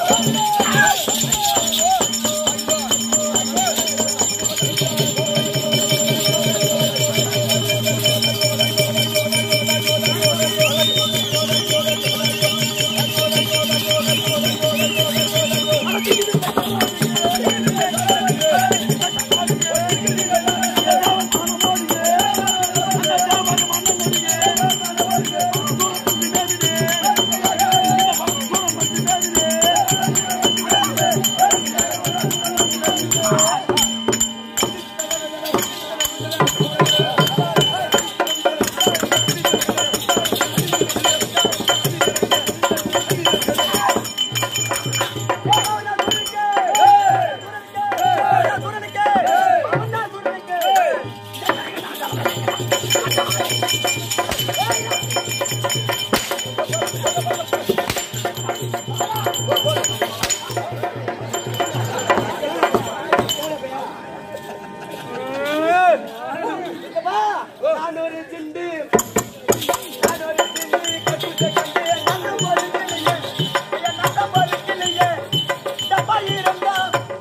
நான் ஒரு சிண்டு நான் ஒரு சிண்டு கட்டுச்ச கண்டு நல்ல ஒரு கிளியே என் நல்ல ஒரு கிளியே டப்பா இருந்தா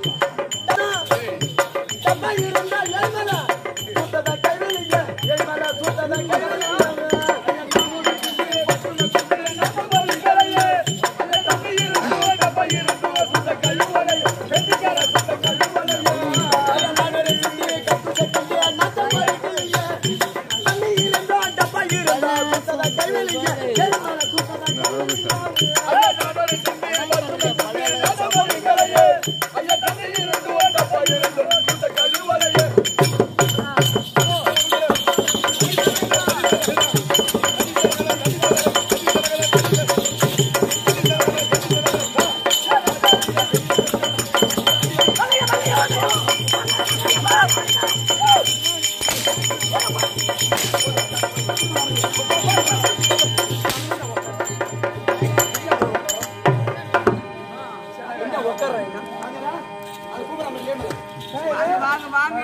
டப்பா இருந்தா எல்மல சுத்தத கைவலியே எல்மல சுத்தத கைவலியே வாங்க வாங்க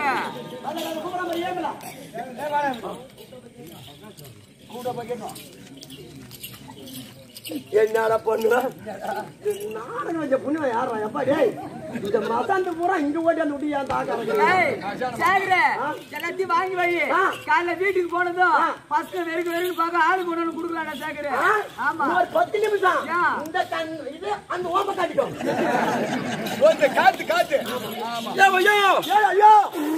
என்னடா பண்ணுவ நாடகம் வச்ச புண்ணியம் யாரா எப்பா டேய் இந்த மசாந்து பூரா இங்க ஓட்டி அந்த விட்டு ஏன் தாக்க ஏய், சேகரே, எல்லாத்தையும் வாங்கி வை ஆ. காலைல வீட்டுக்கு போனதும் ஆ. ஃபர்ஸ்ட் வெறுக்கு வெறுக்கு பார்க்க ஆளு கொண்டு வந்து கொடுக்கலாம்டா சேகரே ஆமா ஒரு பத்து நிமிஷம் ஏன்? இந்த கண் இது அந்த ஓம காட்டிக்கும் காத்து காத்து ஐயோ ஐயோ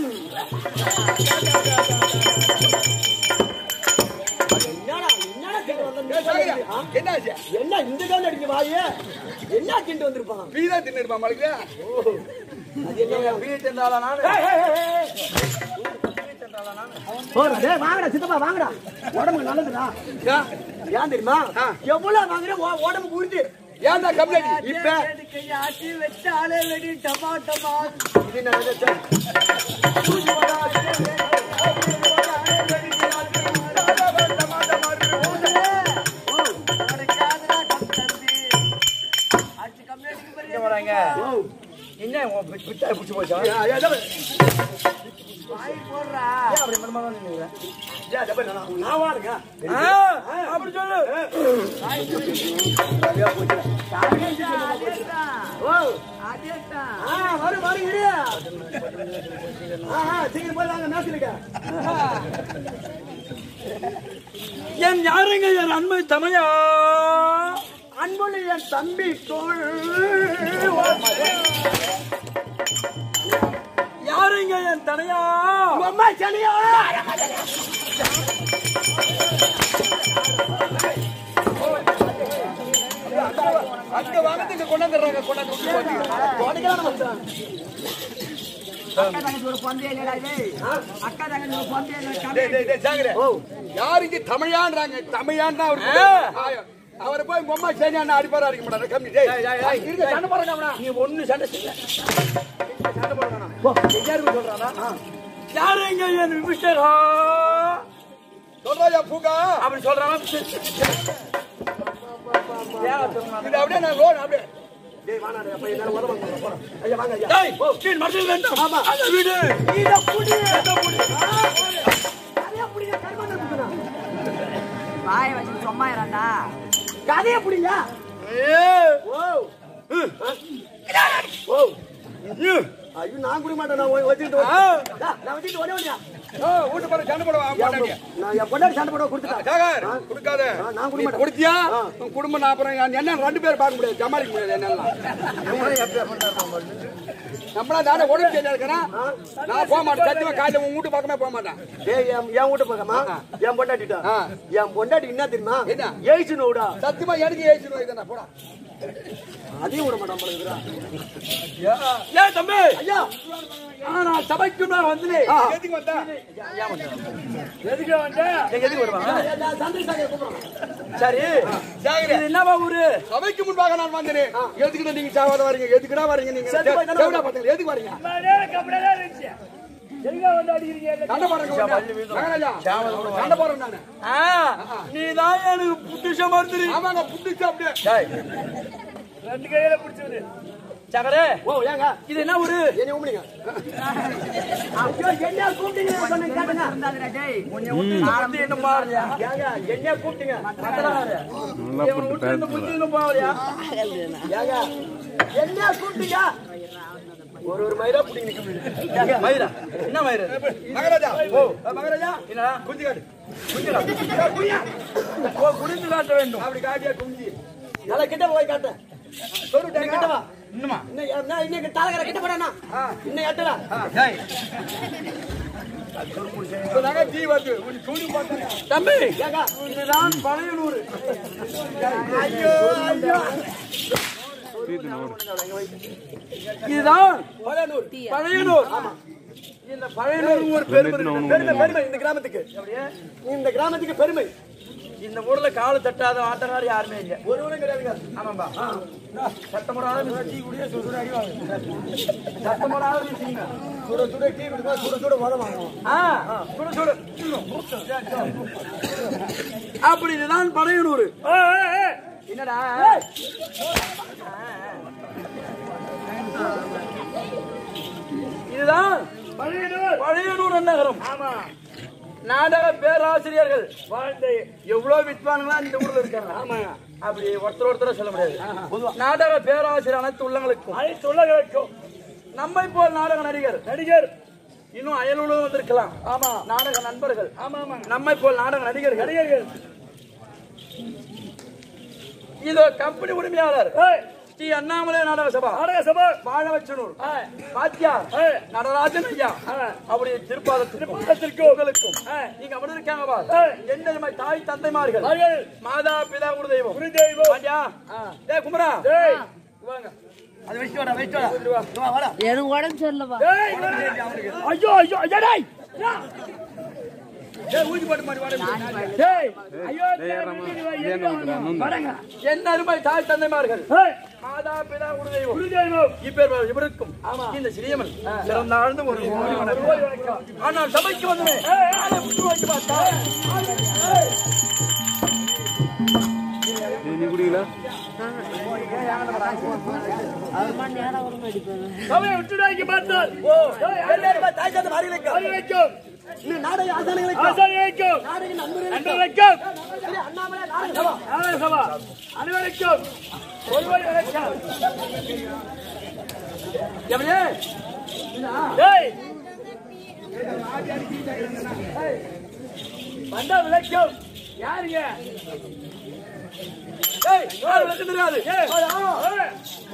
என்னடா என்னடா கிண்டு வந்த ஆ? என்னாச்சு என்ன இந்த கால் அடிக்க வாயே என்ன கிண்டு வந்திருப்பான் பீதா தின்னுருப்பா மளுக்கு அது என்ன பீ தின்னால நானு ஏய், ஏய், ஏய், ஏய். போடா, டேய், வாங்கடா சித்தப்பா வாங்கடா உடம்புக்கு நல்லதுடா ஏன் தெரியுமா எவ்வளவு வாங்குறேன் உன் உடம்புக்கு உறுதி ஏன்டா கம்ப்ளைண்ட் இப்ப ஆட்டி வச்சாலே வெடி டமா டமா இது என்ன இது? சரி. வராங்க ஓ. என்ன உன் பி- பிட்டாய் பிடிச்சி போச்சா ஏய், ஏய், இதோ பாரு. போடுறா ஏன் அப்படி மனமா நின்னுங்க ஏய், இதோ பாரு, நான் நான் வாருங்க. அப்படி சொல்லு சரியா போச்சு. அதேதான் ஓ. அதேதான் ஆ, வரு, வரு, இரு. ஆ, ஆ, சீக்கிரம் போய் வாங்க, மேய்ச்சலுக்கு. என் யாருங்க என் அன்பு தமையா அன்புள்ள என் தம்பி தோள் யாருங்க என் தனையா அம்மா சனியா அங்க வாங்கத்துக்கு கொண்டாந்துடுறாங்க கொண்டாந்து விட்டு போட்டு உனக்கெல்லாம் மச்சான். அக்கா தங்கச்சி ஒரு பொந்தைய இல்லடா இது அக்கா தங்கச்சி ஒரு பொந்தைய இல்ல டேய் டேய் டேய் ஜாகிரே ஓ யாருக்கு தமிழான்றாங்க தமிழான் தான் அவர் அவரை போய் பொம்மா சரி அண்ணா அடிப்பாரா அடிக்க மாட்டாரு கம்மி டேய் இருங்க சண்டை போடுறாங்க நீ ஒண்ணு சண்டை செய்ய சண்டை போடுறானா போ. யாருக்கு சொல்றானா யாருங்க என் விபிஷரா சொல்றாயா பூகா அப்படி சொல்றானா இது அப்படியே நான் லோன் அப்படியே டேய், வாடா, டேய், அப்ப என்னால உதவ முடியல, போடா. ஐயா, வாங்க, ஐயா. டேய் கீழ் மரத்தில் வேண்டாம் ஆமா. அந்த வீடு இத புடி. ஆ, கதையை புடிங்க, கருமாந்தரம் இருக்குண்ணா. வாய வச்சு சும்மா இறாண்டா கதையை புடிங்க. ஏய் ஓ. நான் குடிக்க மாட்டேன் நான் வ- வச்சுக்கிட்டு ஆ. ஓடி- டா, நான் வச்சுக்கிட்டு ஓடி ஓடியா ஓ, வீட்டு பாரு சண்டை போடுவா போட்டாங்க நான் என் பொண்டாட்டி சண்டை போட கொடுத்துட்டேன் ஜாகர் கொடுக்காத ஆ, நான் கொடுக்க நீ மாட்டேன். கொடுத்தியா உன் குடும்பம் நான் அப்புறம் என்ன ரெண்டு பேர் பார்க்க முடியாது சமாளிக்க முடியாது என்னெல்லாம் நம்மளா தானே உடம்பு சரியா இருக்கிறேன் நான் போக மாட்டேன் சத்தியமா காலையில உன் வீட்டு பக்கமே போக மாட்டேன் ஏய் என் என் வீட்டு பக்கமா என் பொண்டாட்டிட்டா ஆ. என் பொண்டாட்டி என்ன தெரியுமா என்ன? ஏய்ச்சு நோடா சத்தியமா எனக்கு ஏசி நோய் தானே போடா அதையும் விட மாட்டான் போல இருக்குடா. ஏன் தம்பி ஐயா நான் சபைக்கு நான் வந்து எதுக்கு வந்தா எதுக்கு வந்த எதுக்கு வருவா நான் சந்திரசேகர் கூப்பிடுறேன். சரி ஜாகிரே இது என்னவா ஊரு சபைக்கு முன்பாக நான் வந்தேன் எதுக்குடா நீங்க சாவாத வரீங்க எதுக்குடா வரீங்க நீங்க சரி, போய் தானே தேவடா பாத்தீங்க எதுக்கு வரீங்க சண்டை போடுறேங்க மகராஜா சண்டை போடுறேன் நானு நீ தான் எனக்கு புத்திஷம் மறுத்துரு ஆமாங்க புடிச்சு அப்படியே ரெண்டு கையில பிடிச்சது சகரே ஓ ஏங்க இது என்ன ஊரு என்னை உம்மிடுங்க. ஐயோ, என்னையா கூப்பிட்டீங்க? சொன்னேன் கேட்டுங்க. உன்னை விட்டு நான் வந்து என்ன மாறலையா ஏங்க, என்னையா கூப்பிட்டீங்க? இவனை விட்டு இந்த புத்தி இன்னும் போகலையா ஏங்க, என்னையா கூப்பிட்டீங்க? ஒரு ஒரு மயிரா பிடிங்க நிக்க முடியல. மயிரா என்ன மயிரு மகராஜா ஓ மகராஜா என்னடா குஞ்சு காடு ஓ குடிந்து காட்ட வேண்டும் அப்படி காட்டியா குஞ்சு நல்லா கிட்ட போய் காட்டு. இன்னும் கிட்ட வா. இன்னுமா இன்னும் என்ன, இன்னும் தலைகரை கிட்ட போடாண்ணா. இன்னும் எட்டுடா. டேய் இப்ப நாங்க டீ வருது கொஞ்சம் துணி போட்டு தம்பி ஏங்க, இதுதான் பழையனூர் ஐயோ, ஐயோ. இதுதான் பழையனூர். பழையனூர் இந்த பழையனூர் ஒரு பெருமை இருக்கு. பெருமை, பெருமை இந்த கிராமத்துக்கு இந்த கிராமத்துக்கு பெருமை இந்த ஊர்ல காலு தட்டாத ஆட்டக்கார யாருமே இல்ல ஒரு ஊரும் கிடையாதுங்க ஆமாம்பா சத்தம் போடாத மிஸ்டீ குடிய சுடு அடி வாங்க சத்தம் போடாத மிஸ்டீங்க சுட சுட டீ குடிப்பா சுட சுட உதவ வாங்குவோம் ஆ சுடு சுடு அப்படி இதுதான் பழையனூர் என்னடா இதுதான் பழையனூர் பழையனூர் நகரம் ஆமா நாடக பேராசிரியர்கள் வாழ்ந்த எவ்வளவு வித்வான்களா இந்த ஊர்ல இருக்காங்க ஆமா அப்படி ஒருத்தர் ஒருத்தர் சொல்ல முடியாது நாடக பேராசிரியர் அனைத்து உள்ளங்களுக்கும் அனைத்து உள்ளங்களுக்கும் நம்மை போல் நாடக நடிகர் நடிகர் இன்னும் அயலூரும் வந்திருக்கலாம் ஆமா நாடக நண்பர்கள் ஆமா ஆமா நம்மை போல் நாடக நடிகர்கள் நடிகர்கள் இதோ கம்பெனி உரிமையாளர் ஸ்ரீ அண்ணாமலை நாடக சபா நாடக சபா வாழவச்சனூர் பாத்தியா நடராஜன் ஐயா அப்படி திருப்பாத திருப்பாதத்திற்கு உங்களுக்கும் நீங்க அப்படி இருக்காங்க பா என்ன நம்ம தாய் தந்தைமார்கள் மாதா பிதா குரு தெய்வம் குரு தெய்வம் பாத்தியா ஏ குமரா வாங்க அது வச்சு வாடா வச்சு வாடா வா வாடா எனக்கு உடம்பு சரியில்லப்பா ஐயோ ஐயோ ஐயோ ஏய் ஊதி போட்டு மாதிரி வாடா என்ன அருமை தாய் தந்தைமார்கள் மாதா பிதா குரு தெய்வம் குரு தெய்வம் இப்பேர் இவருக்கும் இந்த சிறியவன் சிறந்த ஆழ்ந்து ஒரு கோடி வணக்கம். ஆனால் சபைக்கு வந்தமே ஆளை விட்டு வைக்க பார்த்தா அம்மா நேரம் வரும் அடிப்பேன் சபையை விட்டு வைக்க பார்த்தார் எல்லாரும் தாய் தந்தை மாறிகளுக்கு வைக்கும் இன்னும் நாடக ஆசானங்களுக்கு ஆசாரி வைக்கும் நாடக நண்பர்களுக்கு நண்பர் வைக்கும் சரி, அண்ணாமலை நாடக சபா நாடக சபா அனைவருக்கும் ஒருவர் வணக்கம் எப்படியே டேய் வந்தா விளக்கம் யாருங்க ஏய் யார் விளக்கம் தெரியாது ஏய்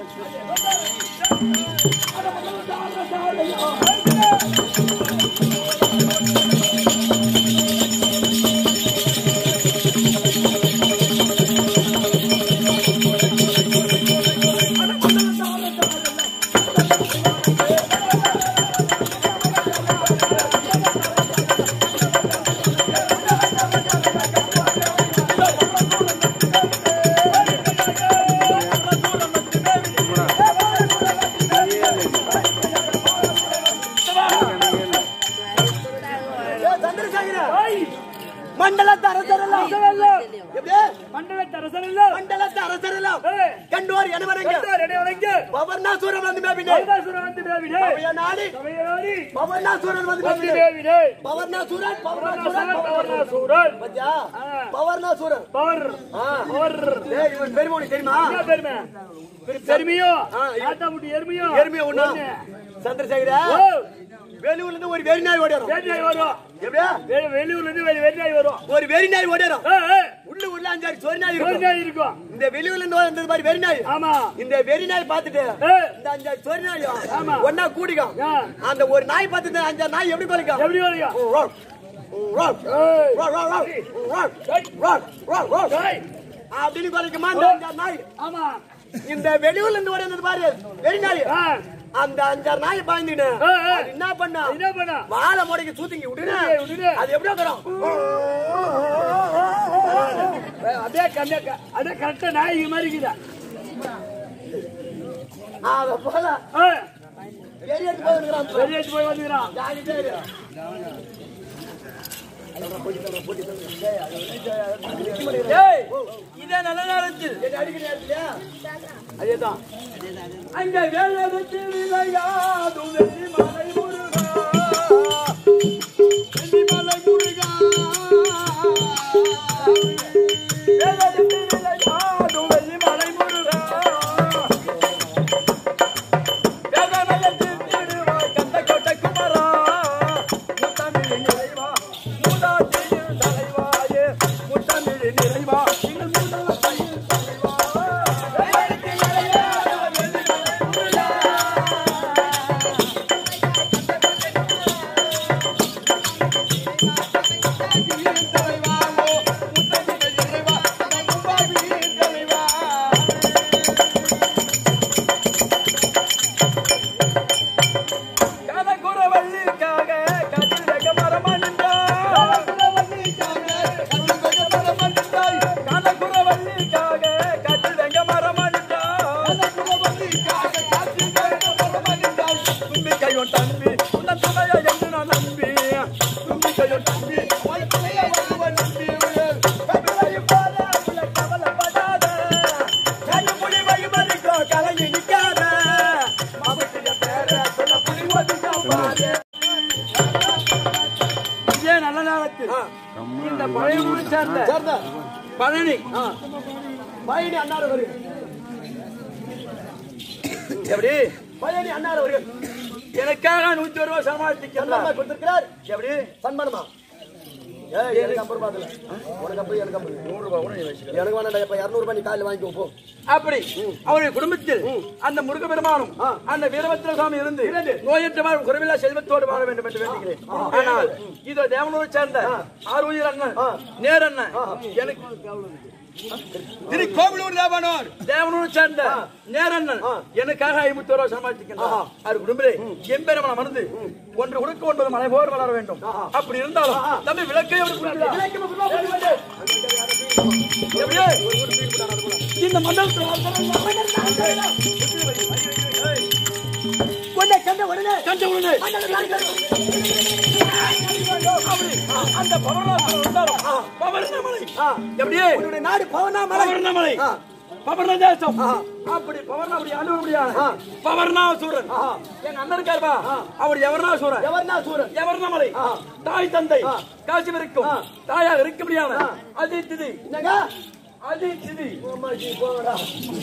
ஏ, சந்திரசேகர மண்டலத்து அரசரெல்லாம் எப்படி மண்டலத்து அரசரெல்லாம் மண்டலத்து அரசரெல்லாம் ஏய். கண்டோர் எனவரங்க பவர்ணாசூரன் வந்து மேபினே பவைய நாடி பவர்ணாசூரன் வந்து மேபினே பவர்ணாசூரன் பவர்ணாசூரன் பத்தியா பவர்ணாசூரன் ஆ. டேய், இவன் பெருமை உனக்கு தெரியுமா பெருமையோ ஆ, இது- ஆட்டாமுட்டி எருமையோ எருமையா ஒண்ணா சந்திரசேகரா ஓ, வெளியூர்ல இருந்து ஒரு வெறி நாய் ஓடிடும் வேட்டையாய் வரும் எப்படியா வெ- வெளியூர்ல இருந்து வெ- வேட்டையாய் வரும் ஒரு வெறி நாய் ஓடிடும் ஏ, ஏ, உள்ள உள்ள அஞ்சாறு சொறி நாய் ஒரு இருக்கும் நாய் இருக்கும் இந்த வெளியூர்ல இருந்து வந்தது மாதிரி வெறி நாய் ஆமா இந்த வெறி நாய் பார்த்துட்டு ஏ, இந்த அஞ்சாறு சொறி நாயும் ஆமா. ஒன்னா கூடிக்கும் ஆ. அந்த ஒரு நாய் பார்த்துட்டு இந்த அஞ்சாறு நாய் எப்படி குலைக்கும் எப்படி வரும் ரோல், ரோல், ஏய், ரோல், ரோல், ரோல், ரோல், ரோல், ரோல், ரோல். ஏய், அப்படின்னு குலைக்குமா இந்த அஞ்சாறு நாய் ஆமா இந்த வெளியூர்ல இருந்து ஓடி வந்தது பாரு வெறி நாய் ஆ, அந்த அஞ்சாறு நாய் பாய்ந்துட்டு ஏ, ஏ. அது என்ன பண்ணா என்ன பண்ண வாழை முடைக்கு சூத்திங்க விடுனே விடுனே, விடுனே. அது எப்படி வரும் அதே கண்ணே அதே கரெக்டா நாய் மாதிரி இருக்குதா அத போல ஏ, வெளியேட்டு போயிருக்கிறான் வெளியேட்டு போய் வந்துக்கிறான் ஜாலியா இரு. ஏய், இதே நல்ல நேரத்தில் என்ன அடிக்கிற நேரத்துலயா? அதேதான் அங்க வேலெடுத்து விளையாடும் வெள்ளி மலை முருகா வெள்ளி மலை முருகா வேலெடுத்து விளையாடும் வெள்ளி மலை முருகா வேதனையத்து திருவாய் கந்த கோட்டை குமரா முத்தமிழ் நிறைவா மூதாட்டியின் தலைவாயே முத்தமிழ் நிறைவா எங்கள் மூதாட்டியின் தலைவா வேலெடுத்து விளையாடும் வெள்ளி மலை முருகா கனகுரவள்ளிக்காக கதிரக மரமணிந்தாய் கனகுரவள்ளிக்காக கதிரக மரமணிந்தாய் தும்பி கையோன் தம்பி உன்ன துணைய என்று நான் நம்பி தும்பி கையோன் தம்பி உன் துணைய ஒருவன் நம்பி கபிலை போல உள்ள கவலைப்படாத கண்ணு புலி வழிமறிக்கோ கலைஞி நிக்காத மமட்டிய பேர சொன்ன புலி ஒதுக்கா பாரு இதே நல்ல நேரத்தில் இந்த பழைய ஊரை சேர்ந்த சேர்ந்த பழனி பயணி அண்ணார் வருக எப்படி பயணி அண்ணார் வருக எனக்காக நூத்தி ஒரு ரூபாய் சமாளித்திருக்கிறார் சன்மானம் கொடுத்திருக்கிறார் எப்படி சன்மானமா ஏய், எனக்கு அப்புறம் பாத்துல உனக்கு அப்புறம் எனக்கு அப்புறம் நூறு ரூபாய் கூட நீ வச்சுக்க எனக்கு வேணாண்டா இப்ப இருநூறு ரூபாய் நீ காலையில வாங்கிக்கோ போ அப்படி அவருடைய குடும்பத்தில் அந்த முருக பெருமானும் அந்த வீரபத்திர சுவாமி இருந்து நோயற்ற வாழ் குறைவில்லா செல்வத்தோடு வாழ வேண்டும் என்று வேண்டுகிறேன் ஆனால் இதோ தேவனூரை சேர்ந்த ஆர்வீர் அண்ணன் நேர் அண்ணன் எனக்கு திரு கோவிலூர் தேவனோர் தேவனூரை சேர்ந்த நேரண்ணன் எனக்காக ஐம்பத்தி ரூபாய் சமாளித்திருக்கின்றார் அவர் குடும்பத்திலே எம்பெருமன மறந்து ஒன்று கொடுக்க ஒன்பது மலை போர் வளர வேண்டும் அப்படி இருந்தாலும் தம்பி விளக்கை அவர் கொடுக்கிறார். எப்படியே? இந்த மண்டலத்தில் உன்னை கண்ட உடனே கண்ட உடனே அப்படி, அந்த பவர்நாதர் வந்தாரோ, பவர்ணமலை. எப்படியே உன்னுடைய நாடு பவனாமலை பவர்ணமலை பவர்ண தேசம் அப்படி பவர்ண அப்படி ஆண்டு முடியாது பவர்ணாசூரன் எங்க அண்ணன் இருக்காருப்பா அவர் எவர்ணாசூரன் எவர்னா சூரன் எவர்ணமலை தாய் தந்தை காட்சி இருக்கும் தாயாக இருக்க முடியாத அதி திதி என்னங்க அதி திதி அம்மாஜி போங்கடா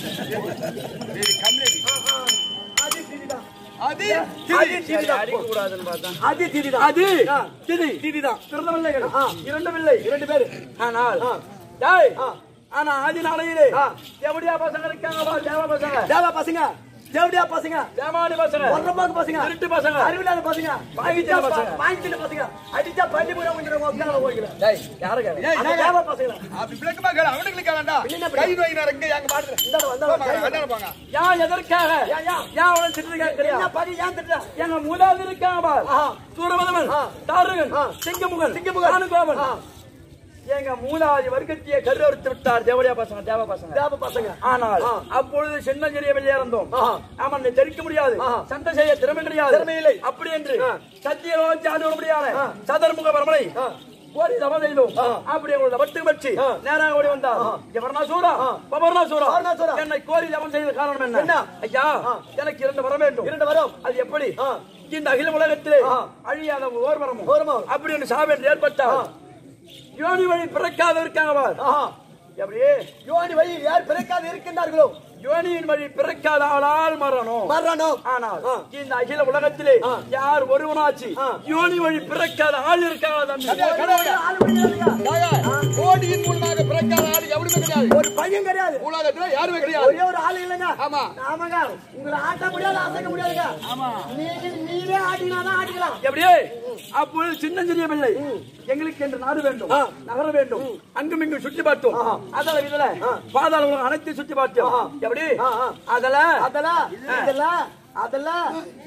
அதி திதிதான் அது அதி திதிதான் அது திதிதான் அது திதி திதிதான் பிறந்த பிள்ளைகள் இரண்டு பிள்ளை இரண்டு பேரு ஆனால் டேய் ஆனா ஆதி நாளையிலே எப்படியா பசங்க இருக்காங்க தேவ பசங்க தேவா பசங்க தேவடியா பசங்க தேவாடி பசங்க ஒன்றப்பாக்கு பசங்க திருட்டு பசங்க அறிவில்லாத பசங்க வாங்கிட்டு அடிச்சா பசங்க. வாங்கிட்டு பசங்க அடிச்சா பள்ளி கூட வந்துடுவாங்க உட்கார போய்க்கல டேய் யாரு கேக்குறீங்க? ஆனா தேவா பசங்க அப்படி விளக்கமா கேளு, அவனுங்களுக்கு வேண்டாம். பின்ன எப்படி? கை நோயினார் இங்க எங்க மாட்டுல. இந்தாடா வந்தாடா போங்க, வேண்டாம் போங்க. யான் எதற்காக ஏன், ஏன்? யான் அவனை திட்டு கேட்கிறியா என்ன படி ஏன் திட்டுற எங்க மூதாது இருக்காங்க பார். ஆஹா. சூரபதமன் ஆ. தாரகன் ஆ. சிங்கமுகன் சிங்கமுகன். அனுகோபன் ஆ. எங்க மூலாதி வர்க்கத்தையே கருவறுத்து விட்டார் தேவடியா பசங்க தேவ பசங்க தேவ பசங்க ஆனால் ஆ. அப்பொழுது சின்ன சிறிய வெளியே இருந்தோம் ஆஹா. அவன் தெரிவிக்க முடியாது ஆஹா. சண்டை செய்ய திறமை கிடையாது திறமை இல்லை. அப்படி என்று ஆ. சத்திய ஆண்டு முடியாது ஆ. சதர்முக பரமலை ஆ. கோரி தவம் செய்தோம் ஆ. அப்படி அவங்களை வட்டு வச்சு ஆ. நேராக ஓடி வந்தார் ஆ. எவர்னா சூரா ஆ. பவர்னா சூரா பவர்னா சூரா. என்னை கோரி தவம் செய்த காரணம் என்ன என்ன? ஐயா ஆ. எனக்கு இரண்டு வர வேண்டும் இரண்டு வரும் அது எப்படி ஆ. இந்த அகில உலகத்திலே ஆ. அழியாத ஓர் வரமும் ஓர்வரம். அப்படி என்று சாவென்று ஏற்பட்டால் யோனி வழி பிறக்காத இருக்காங்க பார். ஆஹா அப்படியே யோனி வழி யார் பிறக்காது இருக்கின்றார்களோ யோனியின் வழி பிறக்காத ஆளால் மரணம் மரணம் ஆனால் ஆ. இந்த அகில உலகத்திலே ஆ. யார் ஒருவனாச்சு ஆ. யோனி வழி பிறக்காத ஆள் இருக்காத தம்பி கடவுளே. ஆளு கிடையாதுங்க. ஏங்க, கோடியின் மூலமாக பிறக்காத ஆள் எவனுமே கிடையாது ஒரு பையன் கிடையாது உலகத்துல யாருமே கிடையாது ஒரே ஒரு ஆளு இல்லைங்க ஆமா. ஆமாங்க உங்களை ஆட்ட முடியாது அசைக்க முடியாதுங்க நீங்க நீரே ஆட்டினாதான் ஆட்டிக்கலாம் எப்படியே அப்பொழுது சின்ன சிறிய பிள்ளை எங்களுக்கு என்று நாடு வேண்டும் நகர வேண்டும் அங்கும் இங்கும் சுற்றி பார்த்தோம் அதல இதுல பாதாள உலகம் அனைத்து சுற்றி பார்த்தோம் எப்படி அதல அதெல்லாம் இதெல்லாம் அதெல்லாம்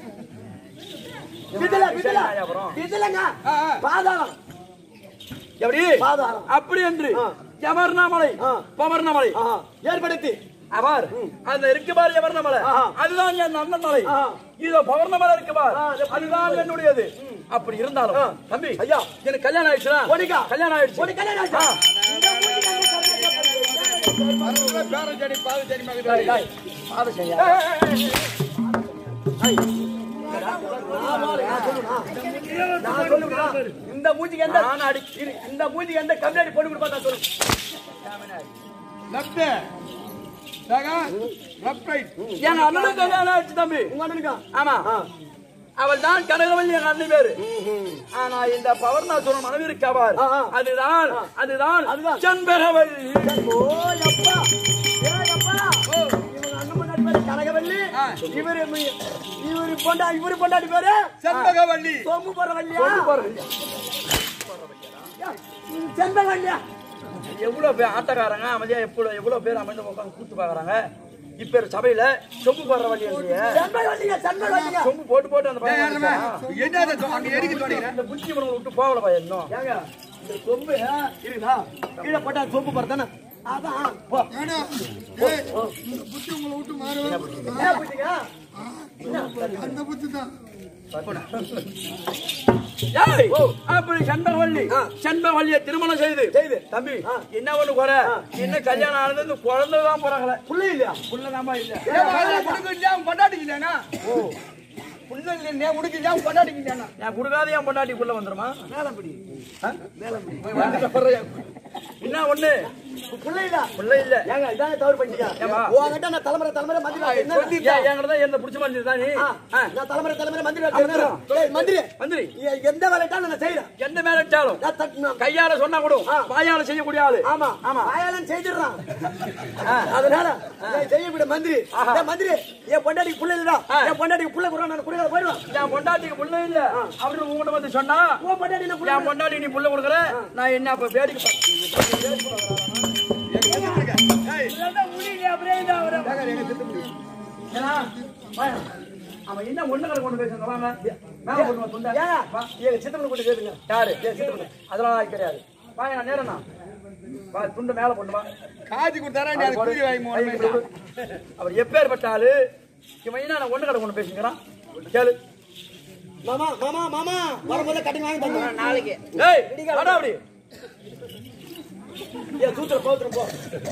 இதுல இதுல அப்புறம். இதுலங்க பாதாளம் எப்படி பாதாளம். அப்படி என்று யமர்ணமலை பவர்ணமலை ஆஹா. ஏற்படுத்தி அவர் அந்த இருக்கு பாரு யமர்ணமலை ஆஹா. அதுதான் என் அண்ணன் மலை ஆஹா. இதோ பவர்ணமலை இருக்கு பார் ஆ, அது அதுதான் என்னுடையது அப்படி இருந்தாலும் தம்பி ஐயா. எனக்கு கல்யாணம் ஆயிடுச்சுனா ஒடிக்கா. கல்யாணம் ஆயிடுச்சு ஒரு கல்யாணம் ஆச்சு. ஆ. இந்த மூஞ்சிக்கு அந்த கல்யாணம் ஆச்சு. பேரன் செடி பாது செடி டேய், மகன் டேய், பாதை செய்யா. நான் சொல்லுவேனா? இந்த மூஞ்சிக்கு எந்த நான் அடி இரு, இந்த மூஞ்சிக்கு எந்த கம்ப்ளைண்ட் போட்டு கொடுப்பா நான் சொல்லு லெஃப்ட் லெஃப்ட் ரைட் என் அண்ணனுக்கு கல்யாணம் ஆயிடுச்சு தம்பி உங்க அண்ணனுக்கா ஆமா அவள் தான் கனகவல்லி எங்க அண்ணன் பேரு ஆனா இந்த பவர்நாசுரன் மனைவி இருக்கவர் ஆ, ஆ. அதுதான் அதுதான் அதுதான். செண்பகவல்லி ஓ அப்பா ஏ அப்பா இவங்க அண்ணன் பொண்டாட்டி பேரு கனகவல்லி இவரு இவரு பொண்டா இவரு பொண்டாட்டி பேரு செண்பகவல்லி சோம்பு போற வள்ளியா செண்பகவல்லியா எவ்வளவு பேர் ஆட்டக்காரங்க அமைதியா எவ்வளவு எவ்வளவு பேர் அமைந்து உட்காந்து கூத்து பாக்குறாங்க இப்ப ஒரு சபையில சொம்பு போடுற வழி இல்லையே செண்பகவல்லிங்க செண்பகவல்லிங்க சொம்பு போட்டு போட்டு அந்த பையன் வந்துட்டான். என்ன அதை சொ- அங்க எடிக்க தொடங்கிறேன் இந்த புத்தி உணவு விட்டு போகல பையன் இன்னும் ஏங்க இந்த சொம்பு இருக்குதா கீழே போட்டா சொம்பு போற தானே அதான் போ புத்தி உங்களை விட்டு மாறவே ஏன் போயிட்டீங்க அந்த புத்தி தான் ஏய், அப்படி செண்பகவல்லி செண்பகவல்லியை திருமணம் செய்து செய்து. தம்பி என்ன ஒண்ணு குறை என்ன கல்யாணம் ஆனது இந்த குழந்தை தான் போறாங்களே புள்ள இல்லையா புள்ளதாமா இல்ல கொண்டாடிக்கலையாங்க புள்ள இல்லையா உடுக்கலையா கொண்டாடிக்கலையாங்க நான் கொடுக்காத என் பொண்டாட்டி புள்ள வந்துருமா மேலப்படி என்ன ஒண்ணு புள்ள இல்ல புள்ள இல்ல ஏங்க இதானே தவறு பண்ணிட்டீங்க ஏம்மா? உங்ககிட்ட நான் தலைமுறை தலைமுறை மந்திரி என்ன ஏன் என்கிட்ட தான் என்ன பிடிச்ச மாதிரி தான் நீ ஆ, ஆ, நான் தலைமுறை தலைமுறை மந்திரி அப்படிதான். ஏய், மந்திரி மந்திரி எ- எந்த வேலைட்டாலும் நான் செய்யறேன் எந்த மேல வச்சாலும் நான் தட்டு- நான் கையால சொன்னா கூட ஆ. வாயால செய்யக்கூடிய ஆளு ஆமா ஆமா வாயாலும் செய்திடுறான் அதனால நான் செய்யக்கூடிய மந்திரி ஏய், மந்திரி என் பொண்டாட்டிக்கு புள்ள இல்லடா என் பொண்டாட்டிக்கு புள்ள கூட நான் கொடுக்காத போயிடுவேன் என் பொண்டாட்டிக்கு புள்ள இல்ல அப்படின்னு உங்ககிட்ட வந்து சொன்னா உன் பொண்டாட்டி நான் புள்ள என் பொண்டாட்டி நீ புள்ள கொடுக்குற நான் என்ன அப்ப வேடிக்கை பார்க்க- ஏன்னா, வாயா. அவன் என்ன ஒண்ணு கடை கொண்டு பேசுங்க வாங்க மேல கொண்டு வா துண்டை. ஏங்க எங்க சித்தப்பனை கொண்டு கேளுங்க யாரு ஏன் சித்தப்பன்? அதெல்லாம் ஆள் கிடையாது வாங்க நான் நேரம் வா துண்டு மேல கொண்டு வா காதி கொடுத்தாரா நீ அது கூலி வாங்கி மூணு அவர் எப்பேற்பட்ட ஆளு இவன் என்ன நான் ஒண்ணு கடை கொண்டு பேசுங்கிறான் கேளு மாமா மாமா மாமா வரும்போது கட்டிங் வாங்கி தந்துடுறேன் நாளைக்கு ஏய் வாடா அப்படி ஏன் சூத்திர போத்துற போ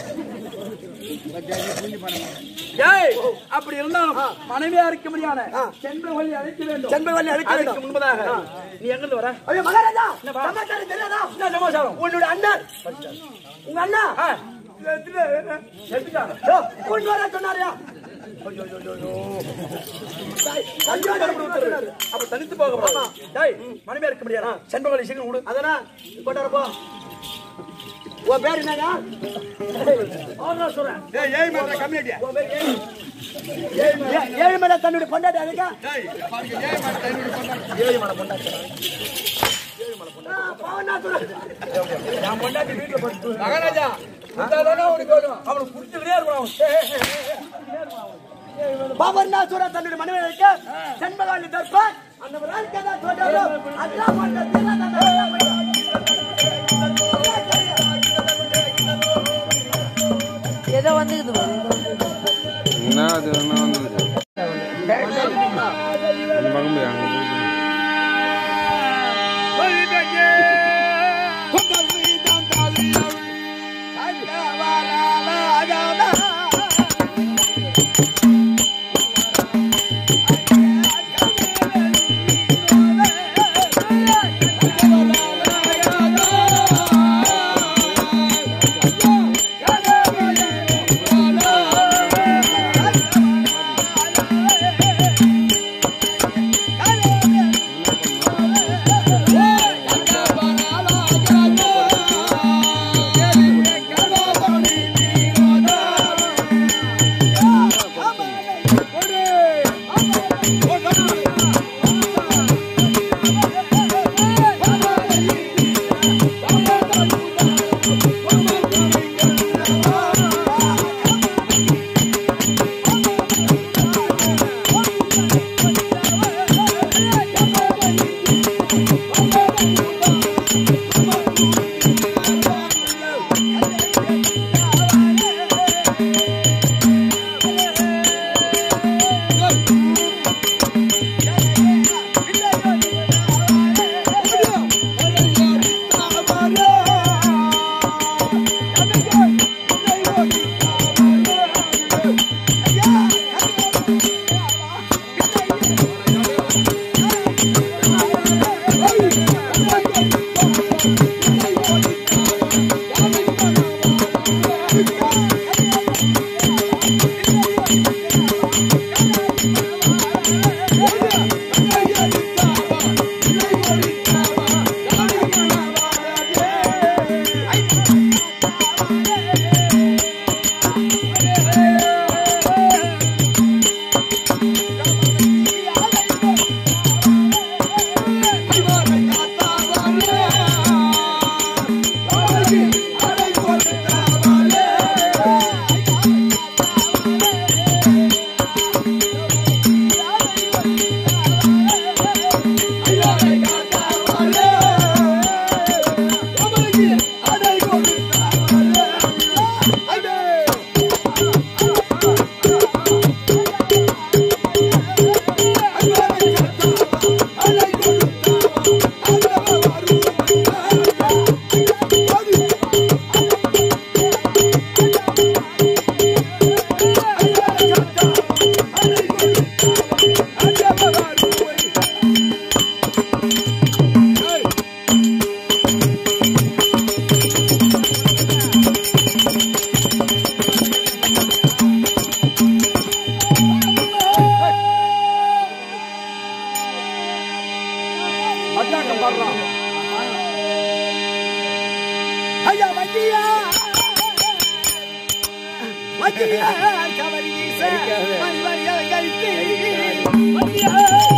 ஏய் அப்படி இருந்தாலும் மனைவியா இருக்க முடியாத செண்பகவல்லி அழைக்க வேண்டும் செண்பகவல்லி அழைக்க அதுக்கு வேண்டும். முன்பதாக நீ எங்க இருந்து வர ஐயோ மகாராஜா என்னப்பா? சமாச்சாரம் தெரியாதா என்ன சமாச்சாரம் உன்னோட அண்ணன் உங்க அண்ணா ஆ, செத்துட்டான். யோ, கொண்டு வர சொன்னாரியா கல்யாணம் பண்ணி விட்டுறாரு. அப்ப தனித்து போக கூடாது. டேய் மனைவியா இருக்க முடியாது செண்பகவல்லி சீக்கிரம் விடு அதனா கொண்டாட போ உன் பேர் என்னங்க ஆனா சொல்றேன் ஏய் ஏய் மாத்திர கம்மியாட்டியா உன் பேர் ஏழு. ஏ- ஏழு மேல தன்னுடைய பொண்டாட்டி அதுக்கா ஏய் பாருங்க ஏய் மாத்திர என்னோட கொண்டாடி ஏழு மலை பொண்டாட்டி பாவனா சொல்றேன் நான் பொண்டாட்டி வீட்டுல படுத்து மகாராஜா கொடுத்தாதானே உனக்கு வரும் அவனுக்கு புடிச்சுக்கிட்டே இருக்கணும் பாவனா சொல்ற தன்னுடைய மனைவி வைக்க செண்பகாலி தர்பார் அந்த வாழ்க்கை தான் சொல்றாரோ அதான் பண்ண ஏதோ வந்துக்குது பாரு, ஏதோ வந்துக்குது. என்ன அது என்ன வந்துருது அந்த பக்கம் போய் அங்க போய் ஆ மச்சாக்கம் பாடுறான் ஐயா வண்டியா வண்டியா கவரி வீச மணி மணியாக கழித்து வண்டியா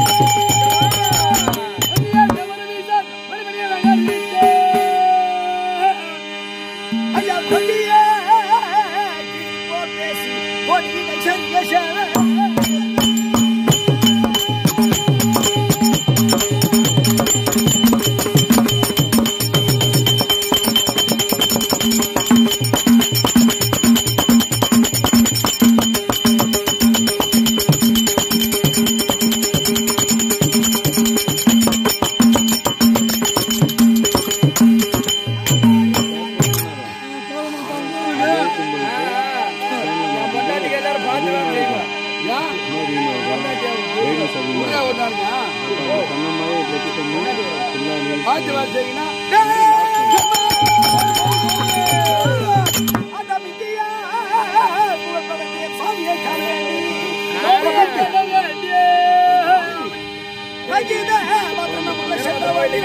வண்டியா கவரி வீச மணி மணியாக கழித்து ஐயா வண்டியா கிளிப்போ பேசி ஓடி சரிய பொண்டாட்டிக்கு எல்லாரும் பார்த்து வேலை செய்வோம் ஊரே ஒண்ணாருங்க பாத்து வாசிங்கன்னா அந்த வித்தியா புகழ்படத்திய சாமியை காணவேண்டி மகித வதனமுள்ள சென்றவழி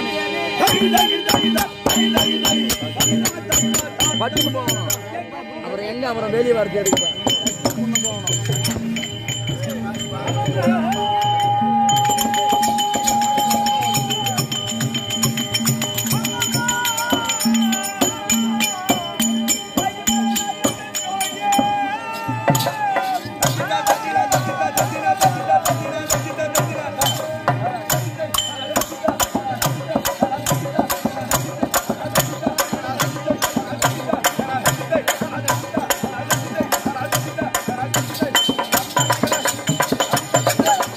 பட்டுக்கு போகணும் அப்புறம் எங்க அப்புறம் வெளியே வரது எடுப்பா ஐயா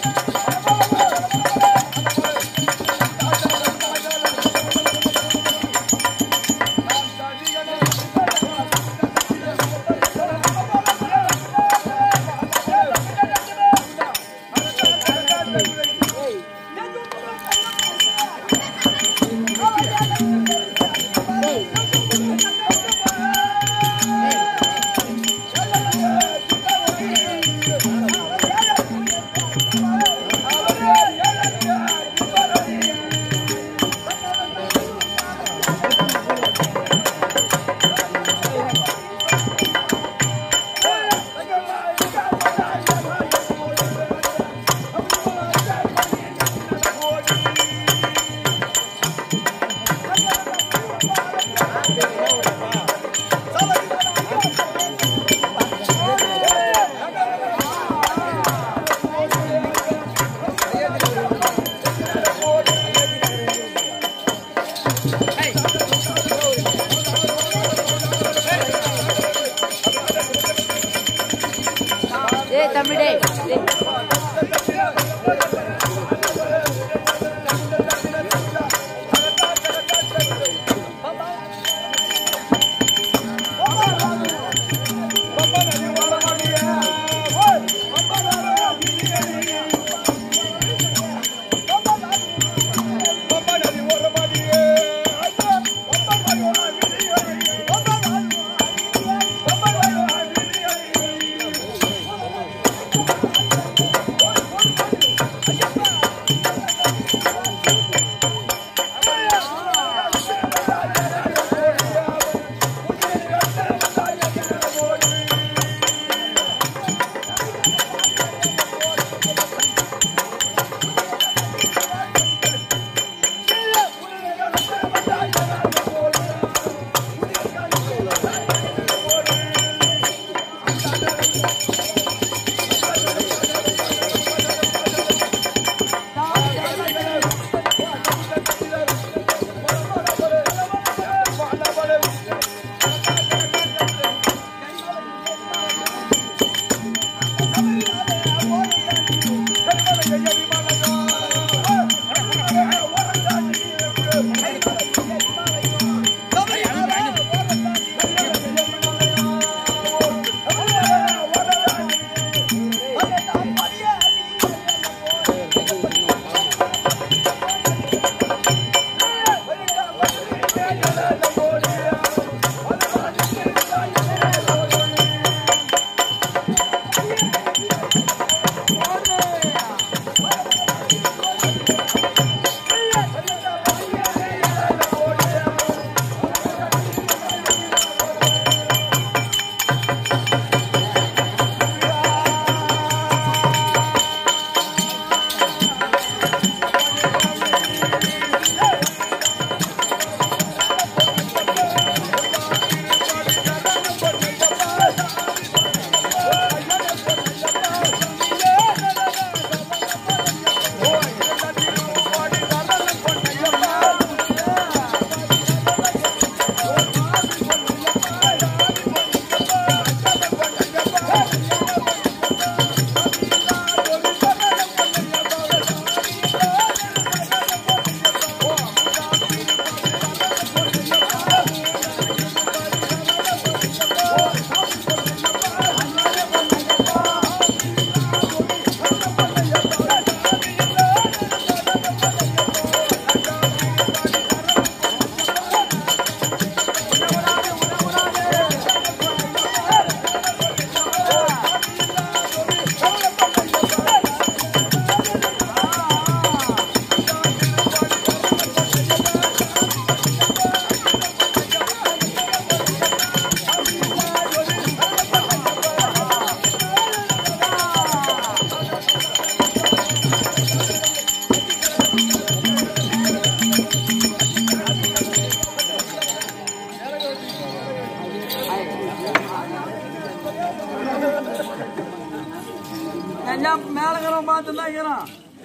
என்ன மேலங்கிறோம் பார்த்து தான் இருக்கிறோம்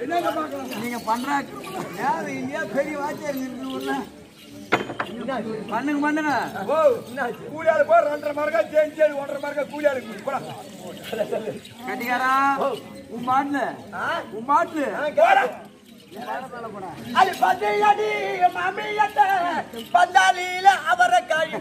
நீங்க பண்ற யாரு இங்கேயா பெரிய வாத்தியார் இருக்கு ஊர்ல பண்ணுங்க பண்ணுங்க ஓ கூலியாளு போய் ரெண்டரை மார்க்கா சேஞ்ச் ஒன்றரை மார்க்கா கூலியாளு போடா கட்டிக்காரா உன் மாட்டுல உன் மாட்டுல போடா அது பதையடி மாமியத்த பந்தாலியில அவரை காய்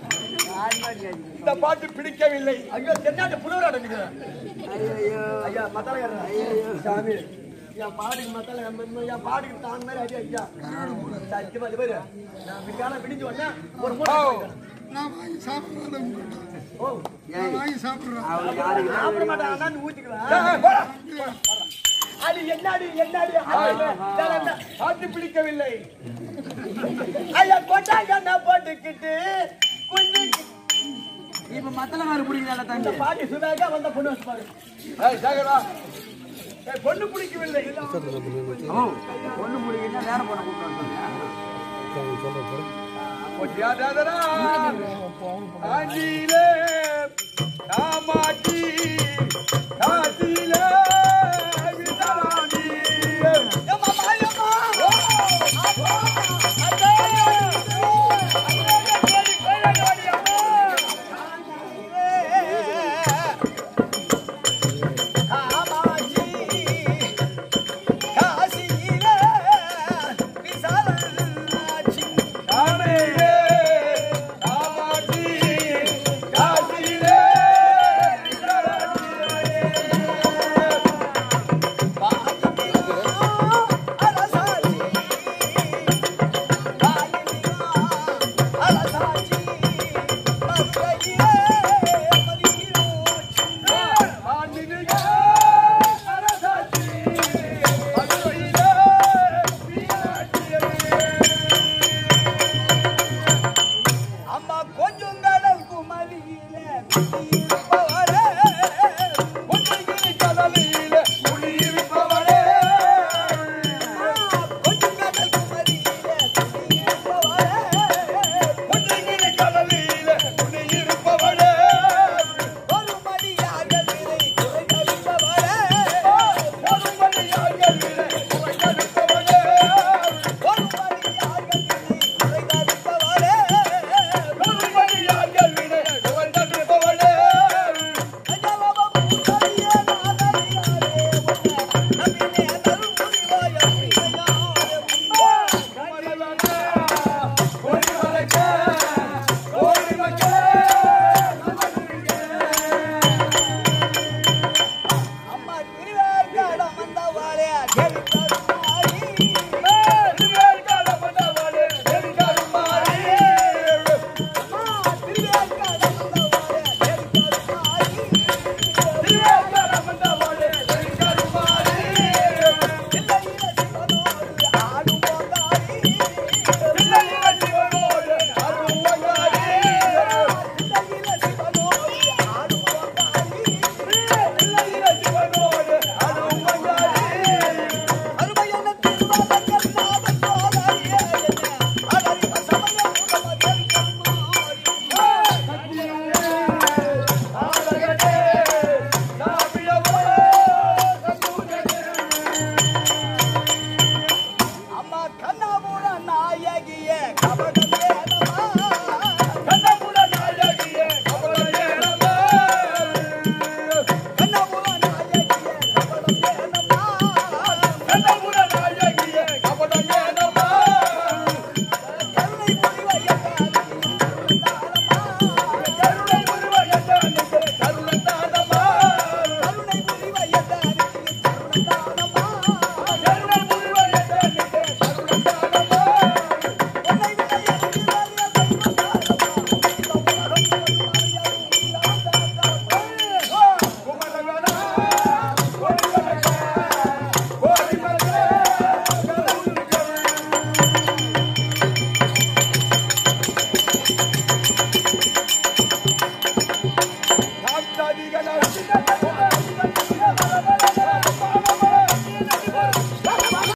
இந்த பாட்டு பிடிக்கவில்லை ஐயோ தென்னாட்டு புலவராட நிக்கிறேன் ஐயா மத்தால சாமி என் பாடுக்கு மத்தால என் பாடுக்கு தான் மாதிரி அடி ஐயா சத்தியமா இது பாரு நான் விக்கால பிடிச்சு வந்தேன் ஒரு மூணு நான் வாங்கி சாப்பிடுறேன் ஓ நான் வாங்கி சாப்பிடுறேன் சாப்பிட மாட்டேன் அண்ணாந்து ஊத்திக்குவேன் ஏய், போடா. அது என்னடி என்னடி பாட்டு பிடிக்கவில்லை ஐயா கொட்டாங்க நான் போட்டுக்கிட்டு குஞ்சு இப்ப மத்தல மாதிரி பிடிக்கல தம்பி பாட்டி சுதாக்கா வந்த பொண்ணு வச்சு பாரு ஏய், சேகரா ஏய், பொண்ணு பிடிக்கவில்லை ஓ பொண்ணு பிடிக்கல வேற பொண்ணை கூப்பிட்டு பொய்யாதரா ஆண்டியிலே காமாட்சி காசியிலே விசாலாண்டி காமையிலே காமாட்சி காசியிலே விசாலாண்டி கெடுத்தா